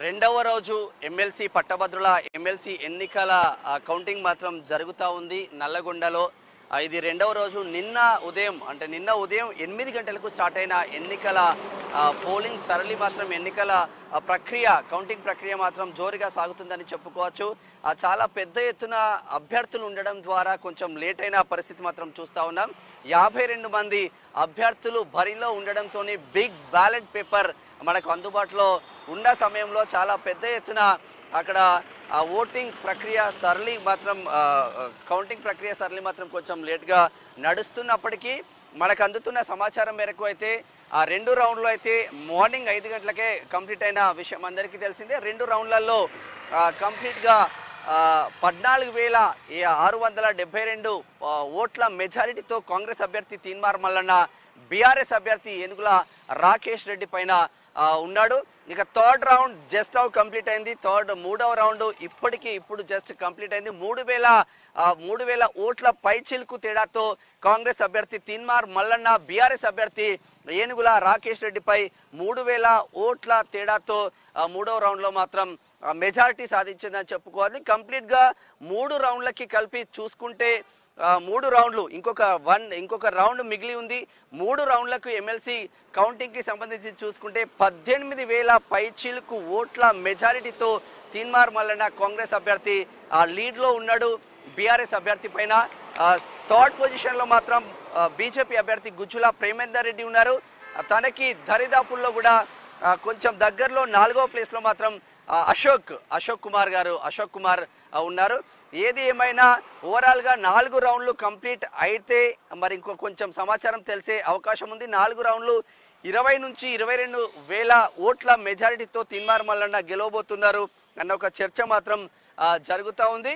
రెండవ రోజు ఎమ్మెల్సీ పట్టభద్రుల ఎమ్మెల్సీ ఎన్నికల ఆ, కౌంటింగ్ మాత్రం జరుగుతూ ఉంది నల్లగొండలో ఆ, ఇది రెండవ రోజు నిన్న ఉదయం అంటే నిన్న ఉదయం ఎనిమిది గంటలకు స్టార్ట్ అయిన ఎన్నికల ఆ, పోలింగ్ సరళి మాత్రం ఎన్నికల ఆ, ప్రక్రియ కౌంటింగ్ ప్రక్రియ మాత్రం జోరుగా సాగుతుందని చెప్పుకోవచ్చు ఆ, చాలా పెద్ద ఎత్తున అభ్యర్థులు ఉండడం ద్వారా కొంచెం లేట్ అయిన పరిస్థితి మాత్రం చూస్తూ ఉన్నాం యాభై రెండు మంది అభ్యర్థులు బరిలో ఉండడంతోనే బిగ్ బ్యాలెట్ పేపర్ మనకు అందుబాటులో ఉన్న సమయంలో చాలా పెద్ద ఎత్తున అక్కడ ఆ ఓటింగ్ ప్రక్రియ సరళి మాత్రం ఆ, ఆ, కౌంటింగ్ ప్రక్రియ సరళి మాత్రం కొంచెం లేట్గా నడుస్తున్నప్పటికీ మనకు అందుతున్న సమాచారం మేరకు అయితే ఆ రెండు రౌండ్లు అయితే మార్నింగ్ ఐదు గంటలకే కంప్లీట్ అయిన విషయం అందరికీ తెలిసిందే రెండు రౌండ్లలో ఆ, కంప్లీట్గా ఆ, పద్నాలుగు వేల ఈ ఆరు వందల డెబ్బై రెండు ఆ, ఓట్ల మెజారిటీతో కాంగ్రెస్ అభ్యర్థి తీన్మార్ మల్లన్న బీఆర్ఎస్ అభ్యర్థి ఏనుగుల రాకేష్ రెడ్డి పైన ఆ, ఉన్నాడు ఇక third round just out complete అయింది థర్డ్ మూడవ రౌండ్ ఇప్పటికి ఇప్పుడు జస్ట్ కంప్లీట్ అయింది మూడు వేల ఆ, మూడు వేల ఓట్ల పైచిలుకు తేడాతో కాంగ్రెస్ అభ్యర్థి తిన్మార్ మల్లన్న బీఆర్ఎస్ అభ్యర్థి ఏనుగుల రాకేష్ రెడ్డిపై మూడు వేల ఓట్ల తేడాతో ఆ, మూడవ రౌండ్లో మాత్రం మెజారిటీ సాధించిందని చెప్పుకోవాలి కంప్లీట్గా మూడు రౌండ్లకి కలిపి చూసుకుంటే ఆ, మూడు రౌండ్లు ఇంకొక వన్ ఇంకొక రౌండ్ మిగిలి ఉంది మూడు రౌండ్లకు ఎమ్మెల్సీ కౌంటింగ్కి సంబంధించి చూసుకుంటే పద్దెనిమిది వేల పైచీలకు ఓట్ల మెజారిటీతో తీన్మార్ మల్లన్న కాంగ్రెస్ అభ్యర్థి ఆ లీడ్లో ఉన్నాడు బీఆర్ఎస్ అభ్యర్థి పైన ఆ, థర్డ్ పొజిషన్లో మాత్రం బీజేపీ అభ్యర్థి గుజ్జుల ప్రేమేందర్ రెడ్డి ఉన్నారు ఆ, తనకి దరిదాపుల్లో కూడా ఆ, కొంచెం దగ్గరలో నాలుగో ప్లేస్లో మాత్రం ఆ, అశోక్ అశోక్ కుమార్ గారు అశోక్ కుమార్ ఆ, ఉన్నారు ఏది ఏమైనా ఓవరాల్గా నాలుగు రౌండ్లు కంప్లీట్ అయితే మరి ఇంకో కొంచెం సమాచారం తెలిసే అవకాశం ఉంది నాలుగు రౌండ్లు ఇరవై నుంచి ఇరవై రెండు వేల ఓట్ల మెజారిటీతో తిన్మార్ మల్లన్న గెలవబోతున్నారు అన్న ఒక చర్చ మాత్రం ఆ, జరుగుతూ ఉంది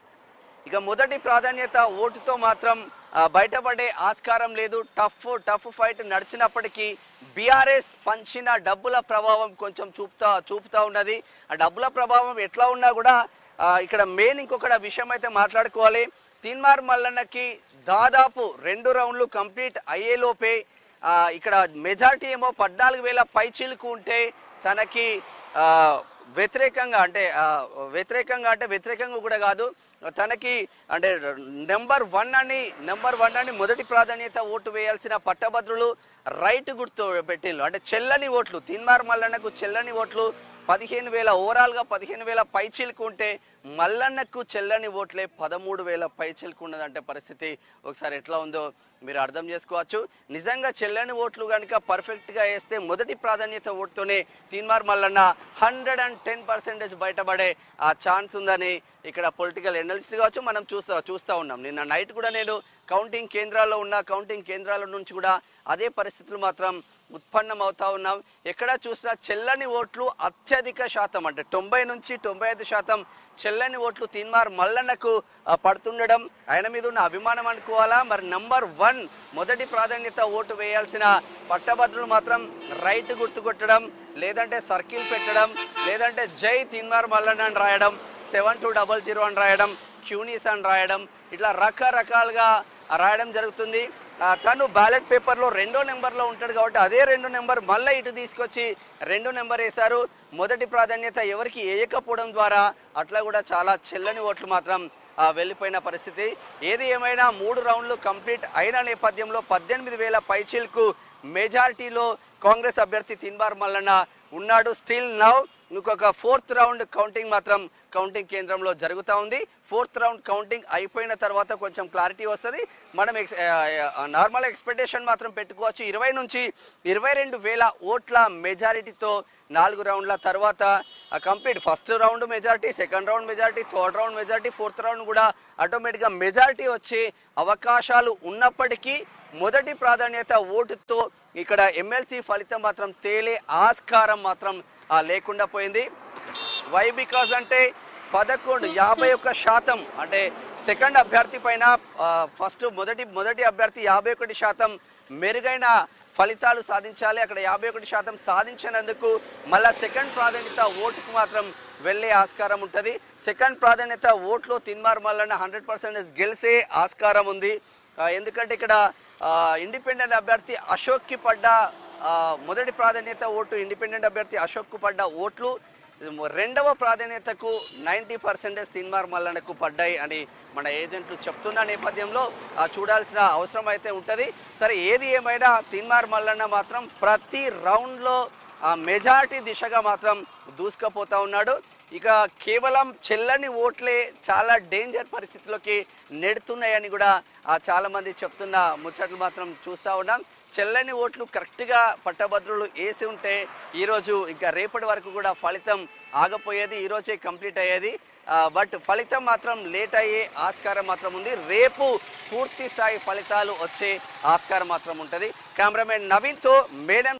ఇక మొదటి ప్రాధాన్యత ఓటుతో మాత్రం ఆ, బయటపడే ఆస్కారం లేదు టఫ్ టఫ్ ఫైట్ నడిచినప్పటికీ బీఆర్ఎస్ పంచిన డబ్బుల ప్రభావం కొంచెం చూపుతా చూపుతా ఉన్నది ఆ డబ్బుల ప్రభావం ఎట్లా ఉన్నా కూడా ఆ, ఇక్కడ మెయిన్ ఇంకొకటి విషయం అయితే మాట్లాడుకోవాలి తీన్మార్ మల్లన్నకి దాదాపు రెండు రౌండ్లు కంప్లీట్ అయ్యేలోపే ఆ, ఇక్కడ మెజారిటీ ఏమో పద్నాలుగు వేల పైచీలకు ఉంటే తనకి ఆ, వ్యతిరేకంగా అంటే ఆ, వ్యతిరేకంగా అంటే వ్యతిరేకంగా కూడా కాదు తనకి అంటే నెంబర్ వన్ అని నెంబర్ వన్ అని మొదటి ప్రాధాన్యత ఓటు వేయాల్సిన పట్టభద్రులు రైట్ గుర్తు పెట్టిండ్రు అంటే చెల్లని ఓట్లు తిన్మార్ మల్లన్నకు చెల్లని ఓట్లు పదిహేను వేల ఓవరాల్గా పదిహేను వేల పైచీలకు ఉంటే మల్లన్నకు చెల్లని ఓట్లే పదమూడు వేల పైచీలకు ఉన్నదంటే పరిస్థితి ఒకసారి ఎట్లా ఉందో మీరు అర్థం చేసుకోవచ్చు నిజంగా చెల్లని ఓట్లు కనుక పర్ఫెక్ట్గా వేస్తే మొదటి ప్రాధాన్యత ఓటుతోనే Teenmar Mallanna hundred and ten percentage బయటపడే ఆ ఛాన్స్ ఉందని ఇక్కడ పొలిటికల్ ఎనలిస్ట్ కావచ్చు మనం చూస్తా చూస్తూ ఉన్నాం నిన్న నైట్ కూడా నేను కౌంటింగ్ కేంద్రాల్లో ఉన్న కౌంటింగ్ కేంద్రాల నుంచి కూడా అదే పరిస్థితులు మాత్రం ఉత్పన్నం అవుతా ఉన్నాం ఎక్కడ చూసినా చెల్లని ఓట్లు అత్యధిక శాతం అంటే తొంభై నుంచి తొంభై ఐదు శాతం చెల్లని ఓట్లు తీన్మార్ మల్లన్నకు ఆ, పడుతుండడం ఆయన మీద ఉన్న అభిమానం అనుకోవాలా మరి నంబర్ వన్ మొదటి ప్రాధాన్యత ఓటు వేయాల్సిన పట్టభద్రులు మాత్రం రైట్ గుర్తు కొట్టడం లేదంటే సర్కిల్ పెట్టడం లేదంటే జై తీన్మార్ మల్లన్న అని రాయడం సెవెన్ టూ డబల్ జీరో అని రాయడం క్యూనీస్ అని రాయడం ఇట్లా రకరకాలుగా రాయడం జరుగుతుంది ఆ, తను బ్యాలెట్ పేపర్లో రెండో నెంబర్లో ఉంటాడు కాబట్టి అదే రెండో నెంబర్ మళ్ళీ ఇటు తీసుకొచ్చి రెండో నెంబర్ వేశారు మొదటి ప్రాధాన్యత ఎవరికి వేయకపోవడం ద్వారా అట్లా కూడా చాలా చెల్లని ఓట్లు మాత్రం ఆ, వెళ్ళిపోయిన పరిస్థితి ఏది ఏమైనా మూడు రౌండ్లు కంప్లీట్ అయిన నేపథ్యంలో పద్దెనిమిది వేల పైచీలకు మెజారిటీలో కాంగ్రెస్ అభ్యర్థి తిన్బార్ మల్లన్న ఉన్నాడు స్టిల్ నౌ ఇంకొక ఫోర్త్ రౌండ్ కౌంటింగ్ మాత్రం కౌంటింగ్ కేంద్రంలో జరుగుతూ ఉంది ఫోర్త్ రౌండ్ కౌంటింగ్ అయిపోయిన తర్వాత కొంచెం క్లారిటీ వస్తుంది మనం ఎక్స్ నార్మల్ ఎక్స్పెక్టేషన్ మాత్రం పెట్టుకోవచ్చు ఇరవై నుంచి ఇరవై రెండు వేల ఓట్ల మెజారిటీతో నాలుగు రౌండ్ల తర్వాత complete first round majority second round majority third round majority fourth round కూడా ఆటోమేటిక్గా మెజారిటీ వచ్చే అవకాశాలు ఉన్నప్పటికీ మొదటి ప్రాధాన్యత ఓటుతో ఇక్కడ ఎమ్మెల్సీ ఫలితం మాత్రం తేలే ఆస్కారం మాత్రం ఆ, లేకుండా పోయింది వై బికాజ్ అంటే పదకొండు యాభై ఒక్క శాతం అంటే సెకండ్ అభ్యర్థి పైన ఆ, ఫస్ట్ మొదటి మొదటి అభ్యర్థి యాభై ఒకటి శాతం మెరుగైన ఫలితాలు సాధించాలి అక్కడ యాభై ఒకటి శాతం సాధించినందుకు మళ్ళా సెకండ్ ప్రాధాన్యత ఓటుకు మాత్రం వెళ్ళే ఆస్కారం ఉంటుంది సెకండ్ ప్రాధాన్యత ఓట్లో తిన్మార్ మల్లన్న హండ్రెడ్ పర్సెంటేజ్ గెలిసే ఆస్కారం ఉంది ఆ, ఎందుకంటే ఇక్కడ ఇండిపెండెంట్ అభ్యర్థి అశోక్కి పడ్డ ఆ, మొదటి ప్రాధాన్యత ఓటు ఇండిపెండెంట్ అభ్యర్థి అశోక్కు పడ్డ ఓట్లు రెండవ ప్రాధాన్యతకు నైంటీ పర్సెంటేజ్ తిన్మార్ మల్లన్నకు పడ్డాయి అని మన ఏజెంట్లు చెప్తున్న నేపథ్యంలో ఆ, చూడాల్సిన అవసరం అయితే ఉంటుంది సరే ఏది ఏమైనా తిన్మార్ మల్లన్న మాత్రం ప్రతి రౌండ్లో ఆ మెజారిటీ దిశగా మాత్రం దూసుకుపోతా ఉన్నాడు ఇక కేవలం చెల్లని ఓట్లే చాలా డేంజర్ పరిస్థితిలోకి నెడుతున్నాయని కూడా ఆ, చాలా మంది చెప్తున్న ముచ్చట్లు మాత్రం చూస్తూ ఉన్నాం చెల్లని ఓట్లు కరెక్ట్గా పట్టభద్రులు వేసి ఉంటే ఈరోజు ఇంకా రేపటి వరకు కూడా ఫలితం ఆగపోయేది ఈరోజే కంప్లీట్ అయ్యేది ఆ, బట్ ఫలితం మాత్రం లేట్ అయ్యే ఆస్కారం మాత్రం ఉంది రేపు పూర్తి స్థాయి ఫలితాలు వచ్చే ఆస్కారం మాత్రం ఉంటుంది కెమెరామెన్ నవీన్తో మేడం